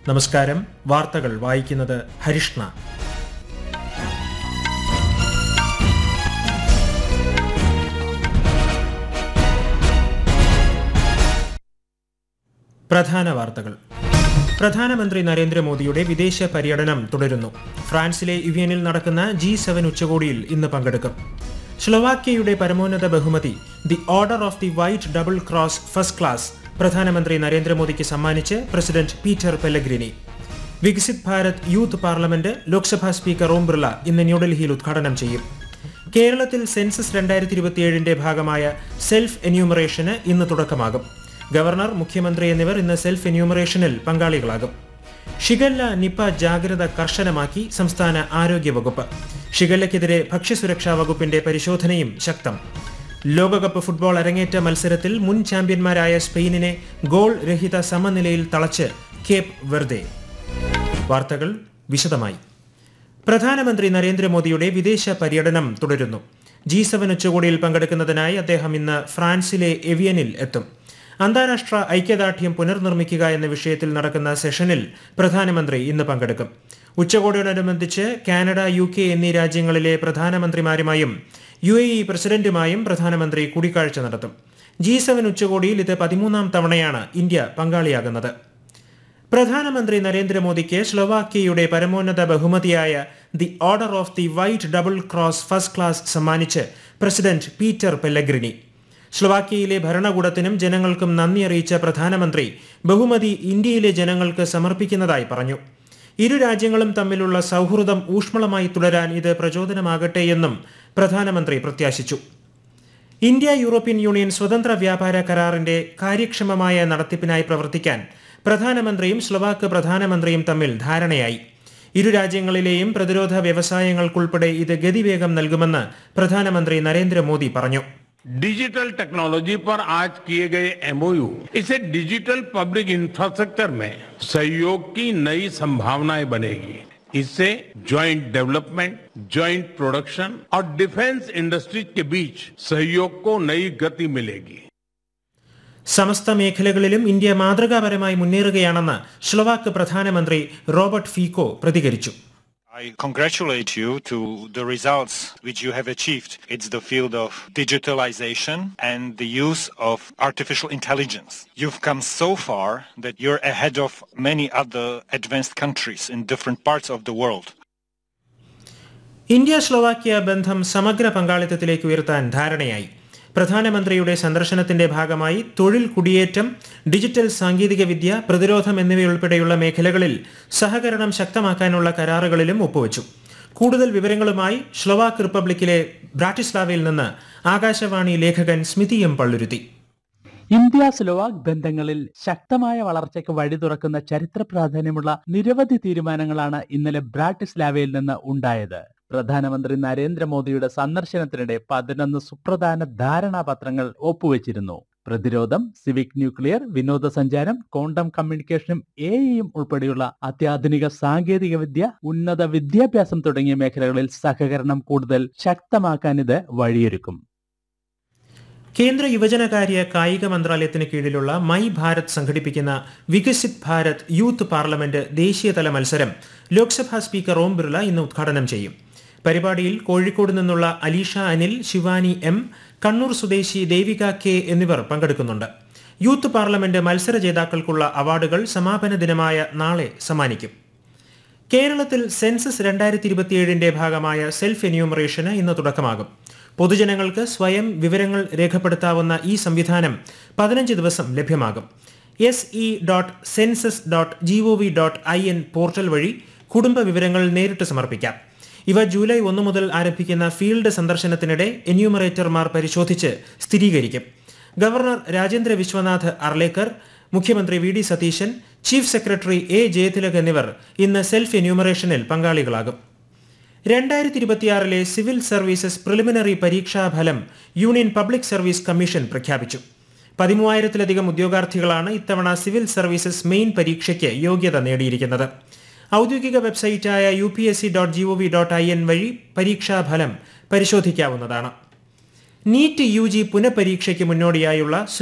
നമസ്കാരം വാർത്തകൾ വായിക്കുന്നത് ഹരിഷ്ണ പ്രധാന വാർത്തകൾ പ്രധാനമന്ത്രി നരേന്ദ്രമോദിയുടെ വിദേശ പര്യടനം തുടരുന്നു ഫ്രാൻസിലെ യുവിയനിൽ നടക്കുന്ന ജി സെവൻ ഉച്ചകോടിയിൽ ഇന്ന് പങ്കെടുക്കും സ്ലൊവാക്യയുടെ പരമോന്നത ബഹുമതി the order of the white double cross first class പ്രധാനമന്ത്രി നരേന്ദ്രമോദിക്ക് സമ്മാനിച്ച് president Peter Pellegrini Viksit Bharat youth parliament Lok Sabha speaker Om Birla ഇന്ന് ന്യൂഡൽഹിയിൽ ഉദ്ഘാടനം ചെയ്യും കേരളത്തിൽ സെൻസസ് രണ്ടായിരത്തി ഇരുപത്തിയേഴിന്റെ ഭാഗമായ സെൽഫ് എന്യൂമറേഷന് ഇന്ന് തുടക്കമാകും ഗവർണർ മുഖ്യമന്ത്രി എന്നിവർ ഇന്ന് സെൽഫ് എന്യൂമറേഷനിൽ പങ്കാളികളാകും ഷിഗല്ല നിപ ജാഗ്രത കർശനമാക്കി സംസ്ഥാന ആരോഗ്യവകുപ്പ് ഷിഗല്ലയ്ക്കെതിരെ ഭക്ഷ്യസുരക്ഷാ വകുപ്പിന്റെ പരിശോധനയും ശക്തം ലോകകപ്പ് ഫുട്ബോൾ അരങ്ങേറ്റ മത്സരത്തിൽ മുൻ ചാമ്പ്യന്മാരായ സ്പെയിനിനെ ഗോൾ രഹിത സമനിലയിൽ തളച്ച് കേപ്പ് വെർദെ വാർത്തകൾ വിശദമായി പ്രധാനമന്ത്രി നരേന്ദ്രമോദിയുടെ വിദേശ പര്യടനം തുടരുന്നു ജി സെവൻ ഉച്ചകോടിയിൽ പങ്കെടുക്കുന്നതിനായി അദ്ദേഹം ഇന്ന് ഫ്രാൻസിലെ എവിയനിൽ എത്തും അന്താരാഷ്ട്ര ഐക്യദാർഢ്യം പുനർനിർമ്മിക്കുക എന്ന വിഷയത്തിൽ നടക്കുന്ന സെഷനിൽ പ്രധാനമന്ത്രി ഇന്ന് പങ്കെടുക്കും ഉച്ചകോടിയോടനുബന്ധിച്ച് കാനഡ യു കെ എന്നീ രാജ്യങ്ങളിലെ പ്രധാനമന്ത്രിമാരുമായും യു എ ഇ പ്രസിഡന്റുമായും പ്രധാനമന്ത്രി കൂടിക്കാഴ്ച നടത്തും ജി സെവൻ ഉച്ചകോടിയിൽ ഇത് പതിമൂന്നാം തവണയാണ് ഇന്ത്യ പങ്കാളിയാകുന്നത് പ്രധാനമന്ത്രി നരേന്ദ്രമോദിക്ക് സ്ലൊവാക്യയുടെ പരമോന്നത ബഹുമതിയായ the order of the white double cross first class സമ്മാനിച്ച് പ്രസിഡന്റ് പീറ്റർ പെല്ലഗ്രിനി സ്ലൊവാക്യയിലെ ഭരണകൂടത്തിനും ജനങ്ങൾക്കും നന്ദി അറിയിച്ച പ്രധാനമന്ത്രി ബഹുമതി ഇന്ത്യയിലെ ജനങ്ങൾക്ക് സമർപ്പിക്കുന്നതായി പറഞ്ഞു ഇരു രാജ്യങ്ങളും തമ്മിലുള്ള സൗഹൃദം ഊഷ്മളമായി തുടരാൻ ഇത് പ്രചോദനമാകട്ടെ എന്നും പ്രധാനമന്ത്രി പ്രത്യാശിച്ചു ഇന്ത്യ യൂറോപ്യൻ യൂണിയൻ സ്വതന്ത്ര വ്യാപാര കരാറിന്റെ കാര്യക്ഷമമായ നടത്തിപ്പിനായി പ്രവർത്തിക്കാൻ പ്രധാനമന്ത്രിയും സ്ലൊവാക്ക് പ്രധാനമന്ത്രിയും തമ്മിൽ ധാരണയായി ഇരു രാജ്യങ്ങളിലെയും പ്രതിരോധ വ്യവസായങ്ങൾക്കുൾപ്പെടെ ഇത് ഗതിവേഗം നൽകുമെന്ന് പ്രധാനമന്ത്രി നരേന്ദ്രമോദി പറഞ്ഞു डिजिटल टेक्नोलॉजी पर आज किए गए एमओयू इसे डिजिटल पब्लिक इंफ्रास्ट्रक्चर में सहयोग की नई संभावनाएं बनेगी इससे ज्वाइंट डेवलपमेंट ज्वाइंट प्रोडक्शन और डिफेंस इंडस्ट्रीज के बीच सहयोग को नई गति मिलेगी സമസ്ത മേഖലകളിലും ഇന്ത്യ മാതൃകാപരമായി മുന്നേറുകയാണെന്ന് സ്ലൊവാക്ക് പ്രധാനമന്ത്രി റോബർട്ട് ഫീക്കോ പ്രതികരിച്ചു I congratulate you to the results which you have achieved. It's the field of digitalization and the use of artificial intelligence. You've come so far that you're ahead of many other advanced countries in different parts of the world. India Slovakia ബന്ധം സമഗ്ര പങ്കാളിത്തത്തിലേക്ക് ഉയർത്താൻ ധാരണയായി പ്രധാനമന്ത്രിയുടെ സന്ദർശനത്തിന്റെ ഭാഗമായി തൊഴിൽ കുടിയേറ്റം digital സാങ്കേതികവിദ്യ പ്രതിരോധം എന്നിവയുൾപ്പെടെയുള്ള മേഖലകളിൽ സഹകരണം ശക്തമാക്കാനുള്ള കരാറുകളിലും ഒപ്പുവച്ചു കൂടുതൽ വിവരങ്ങളുമായി സ്ലൊവാക്ക് റിപ്പബ്ലിക്കിലെ ബ്രാറ്റിസ്ലാവയിൽ നിന്ന് ആകാശവാണി ലേഖകൻ Smithi M Palluruthy India Slovak ബന്ധങ്ങളിൽ ശക്തമായ വളർച്ചയ്ക്ക് വഴി തുറക്കുന്ന ചരിത്ര പ്രാധാന്യമുള്ള നിരവധി തീരുമാനങ്ങളാണ് ഇന്നലെ ബ്രാട്ടിസ്ലാവയിൽ നിന്ന് ഉണ്ടായത് പ്രധാനമന്ത്രി നരേന്ദ്രമോദിയുടെ സന്ദർശനത്തിനിടെ പതിനൊന്ന് സുപ്രധാന ധാരണാപത്രങ്ങൾ ഒപ്പുവെച്ചിരുന്നു പ്രതിരോധം സിവിക് ന്യൂക്ലിയർ വിനോദസഞ്ചാരം ക്വാണ്ടം കമ്മ്യൂണിക്കേഷനും എയും ഉൾപ്പെടെയുള്ള അത്യാധുനിക സാങ്കേതിക വിദ്യ ഉന്നത വിദ്യാഭ്യാസം തുടങ്ങിയ മേഖലകളിൽ സഹകരണം കൂടുതൽ ശക്തമാക്കാൻ ഇത് വഴിയൊരുക്കും കേന്ദ്ര യുവജനകാര്യ കായിക മന്ത്രാലയത്തിന് കീഴിലുള്ള മൈ ഭാരത് സംഘടിപ്പിക്കുന്ന വികസിത് ഭാരത് യൂത്ത് പാർലമെന്റ് ദേശീയതല മത്സരം ലോക്സഭാ സ്പീക്കർ ഓം ബിർള ഇന്ന് ഉദ്ഘാടനം ചെയ്യും പരിപാടിയിൽ കോഴിക്കോട് നിന്നുള്ള അലീഷ അനിൽ ശിവാനി എം കണ്ണൂർ സ്വദേശി ദേവിക കെ എന്നിവർ പങ്കെടുക്കുന്നുണ്ട് യൂത്ത് പാർലമെന്റ് മത്സര ജേതാക്കൾക്കുള്ള അവാർഡുകൾ സമാപന ദിനമായ നാളെ സമ്മാനിക്കും കേരളത്തിൽ സെൻസസ് രണ്ടായിരത്തി ഇരുപത്തിയേഴിന്റെ ഭാഗമായ സെൽഫ് എന്യൂമറേഷന് ഇന്ന് തുടക്കമാകും പൊതുജനങ്ങൾക്ക് സ്വയം വിവരങ്ങൾ രേഖപ്പെടുത്താവുന്ന ഈ സംവിധാനം പതിനഞ്ച് ദിവസം ലഭ്യമാകും S E dot census dot G O V dot I N portal വഴി കുടുംബ വിവരങ്ങൾ നേരിട്ട് സമർപ്പിക്കാം ഇവ ജൂലൈ ഒന്ന് മുതൽ ആരംഭിക്കുന്ന ഫീൽഡ് സന്ദർശനത്തിനിടെ എന്യൂമറേറ്റർമാർ പരിശോധിച്ച് സ്ഥിരീകരിക്കും ഗവർണർ രാജേന്ദ്ര വിശ്വനാഥ് അർലേക്കർ മുഖ്യമന്ത്രി V D Satheesan chief secretary A Jayathilak എന്നിവർ ഇന്ന് സെൽഫ് എന്യൂമറേഷനിൽ പങ്കാളികളാകും രണ്ടായിരത്തി ഇരുപത്തിയാറിലെ സിവിൽ സർവീസസ് പ്രിലിമിനറി പരീക്ഷാ ഫലം യൂണിയൻ പബ്ലിക് സർവീസ് കമ്മീഷൻ പ്രഖ്യാപിച്ചു പതിമൂവായിരത്തിലധികം ഉദ്യോഗാർത്ഥികളാണ് ഇത്തവണ സിവിൽ സർവീസസ് മെയിൻ പരീക്ഷയ്ക്ക് യോഗ്യത നേടിയിരിക്കുന്നത് ഔദ്യോഗിക വെബ്സൈറ്റായ U P S C dot G O V dot I N വഴി പരീക്ഷാഫലം പരിശോധിക്കാവുന്നതാണ് നീറ്റ് യു ജി പുനഃപരീക്ഷയ്ക്ക് മുന്നോടിയായുള്ള